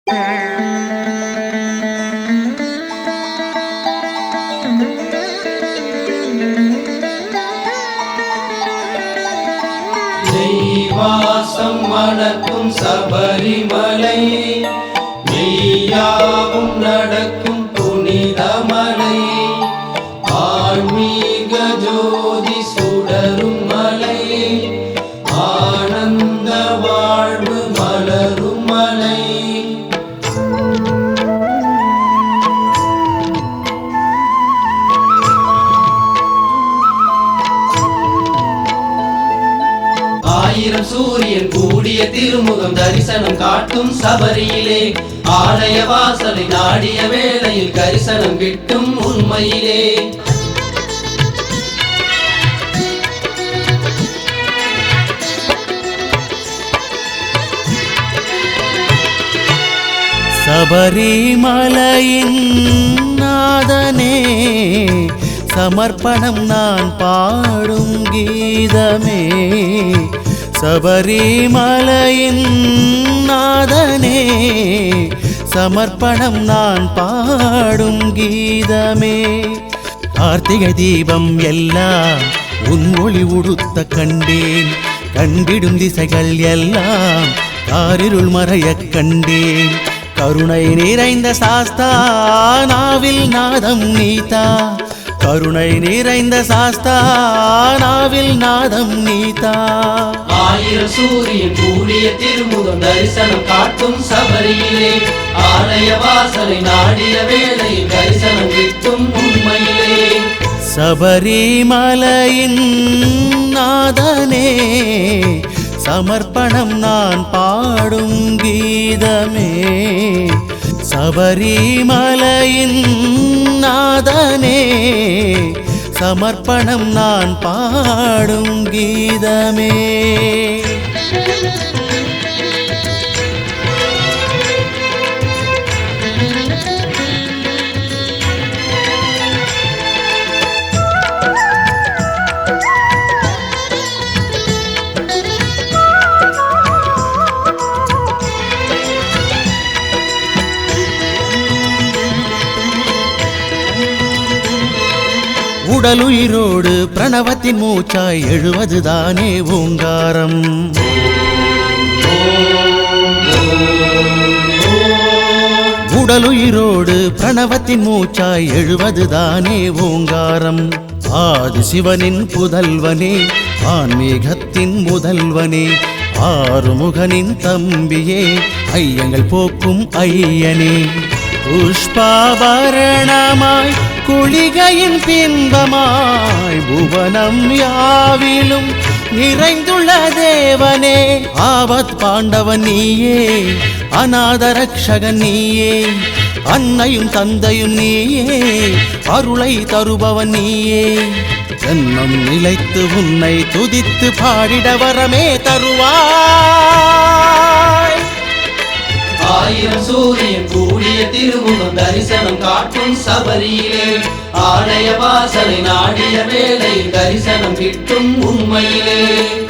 நெய்வாசம் மணக்கும் சபரிமலை மெய்யாவும் நடக்கும் புனிதமலை ஆன்மீக ஜோதி சுடரும் மலை ஆனந்த வாழ்வு மலரும் மலை ஆயிரம் சூரியன் கூடிய திருமுகம் தரிசனம் காட்டும் சபரியிலே ஆலய வாசலை நாடிய வேளையில் கரிசனம் கிட்டும் உண்மையிலே சபரிமலையின் நாதனே சமர்ப்பணம் நான் பாடும் கீதமே சபரிமலையின் நாதனே சமர்ப்பணம் நான் பாடும் கீதமே கார்த்திகை தீபம் எல்லாம் உன் ஒளி உடுத்த கண்டேன் கண்டிடும் திசைகள் எல்லாம் காரிருள் மறையக் கண்டேன் கருணை நிறைந்த சாஸ்தா நாவில் நாதம் நீதா கருணை நிறைந்த சாஸ்தா நாவில் நாதம் நீதா ஆயிரம் சூரியன் கூடிய திருமுகம் தரிசனம் காட்டும் சபரியிலே ஆலய வாசலை நாடிய வேளையில் கரிசனம் கிட்டும் உண்மையிலே சபரிமலையின் நாதனே சமர்ப்பணம் நான் பாடும் கீதமே சபரிமலையின் நாதனே சமர்ப்பணம் நான் பாடும் கீதமே உடலுயிரோடு பிரணவத்தின் மூச்சாய் எழுவதுதானே ஓங்காரம் உடலுயிரோடு பிரணவத்தின் மூச்சாய் எழுவதுதானே ஓங்காரம் ஆதி சிவனின் புதல்வனே ஆன்மீகத்தின் முதல்வனே ஆறுமுகனின் தம்பியே ஐயங்கள் போக்கும் ஐயனே புஷ்பாபரணமாய் குளிகையின் பின்பமாய் புவனம் யாவிலும் நிறைந்துள்ள தேவனே ஆபத் பாண்டவன் நீயே அநாத ரக்ஷகன் நீயே அன்னையும் தந்தையும் நீயே அருளை தருபவன் நீயே ஜன்மம் நிலைத்து உன்னை துதித்து பாடிட வரமே தருவாய் ஆயிரம் சூரியன் கூடிய திருமுகம் தரிசனம் காட்டும் சபரியிலே ஆலய வாசலை நாடிய வேளையில் தரிசனம் கிட்டும் உண்மையிலே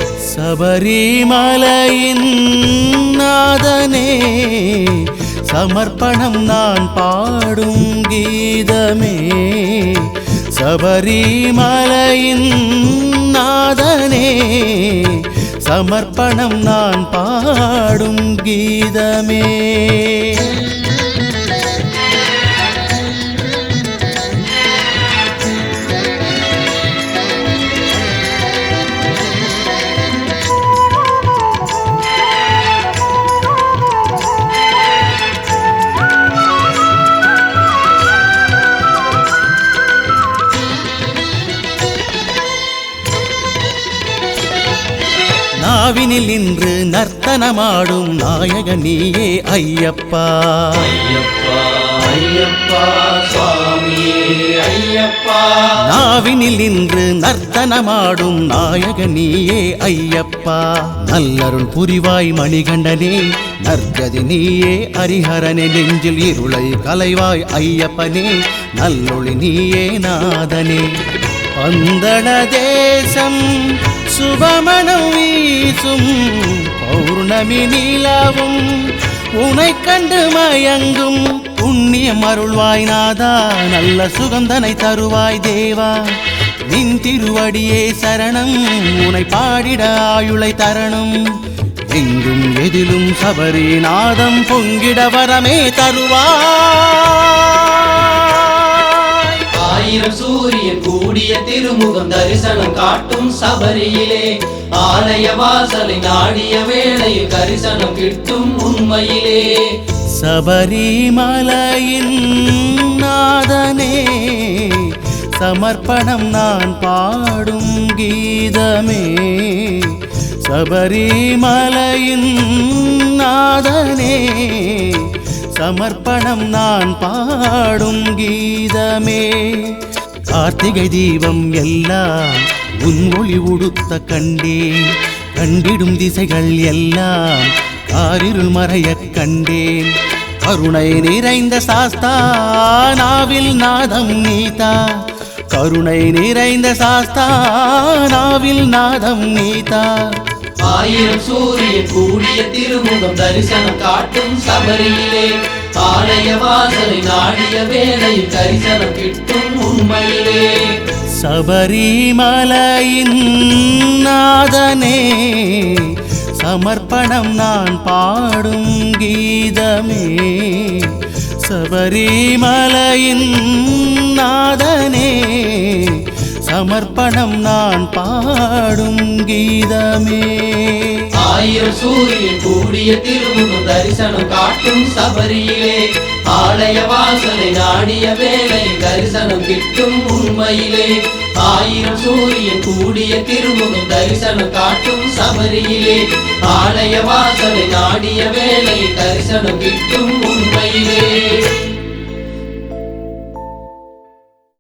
சபரிமலையின் நாதனே சமர்ப்பணம் நான் பாடும் கீதமே சபரிமலையின் நாதனே சமர்ப்பணம் நான் பாடும் கீதமே நாவினில் இன்று நர்த்தனமாடும் நாயக நீயே ஐயப்பா ஐயப்பா ஐயப்பா சுவாமியே ஐயப்பா நாவினில் இன்று நர்த்தனமாடும் நாயக நீயே ஐயப்பா நல்லருள் புரிவாய் மணிகண்டனே நற்கதி நீயே ஹரிஹரனே நெஞ்சில் இருளை கலைவாய் ஐயப்பனே நல்லொளி நீயே நாதனே பந்தள தேசம் சுபமணம் வீசும் பௌர்ணமி நிலவும் உனை கண்டு மயங்கும் புண்ணியம் அருள்வாய் நாதா நல்ல சுகந்தனை தருவாய் தேவா நின் திருவடியே சரணம் உனை பாடிட ஆயுளை தரணும் எங்கும் எதிலும் சபரி நாதம் பொங்கிட வரமே தருவாய் ஆயிரம் சூரியன் கூடிய திருமுகம் தரிசனம் காட்டும் சபரியிலே ஆலய வாசலை நாடிய வேளையில் தரிசனம் கிட்டும் உண்மையிலே சபரிமலையின் நாதனே சமர்ப்பணம் நான் பாடும் கீதமே சபரிமலையின் நாதனே சமர்ப்பணம் நான் பாடும் கீதமே கார்த்திகை தீபம் எல்லாம் உன் ஒளி உடுத்த கண்டேன் கண்டிடும் திசைகள் எல்லாம் காரிருள் மறையக் கண்டேன் கருணை நிறைந்த சாஸ்தா நாவில் நாதம் நீதா கருணை நிறைந்த சாஸ்தா நாவில் நாதம் நீதா ஆயிரம் சூரியன் கூடிய திருமுகம் தரிசனம் காட்டும் சபரியிலே ஆலய வாசலை நாடிய வேளையில் தரிசனம் கிட்டும் உண்மையிலே சபரிமலையின் நாதனே சமர்ப்பணம் நான் பாடும் கீதமே சபரிமலையின் நாதனே சமர்ப்பணம் நான் பாடும் கீதமே ஆயிரம் சூரியன் கூடிய திருமுகம் தரிசனம் காட்டும் சபரியிலே ஆலய வாசலை நாடிய வேளையில் தரிசனம் கிட்டும் உண்மையிலே ஆயிரம் சூரியன் கூடிய திருமுகம் தரிசனம் காட்டும் சபரியிலே ஆலய வாசலை நாடிய வேளையில் தரிசனம் கிட்டும் உண்மையிலே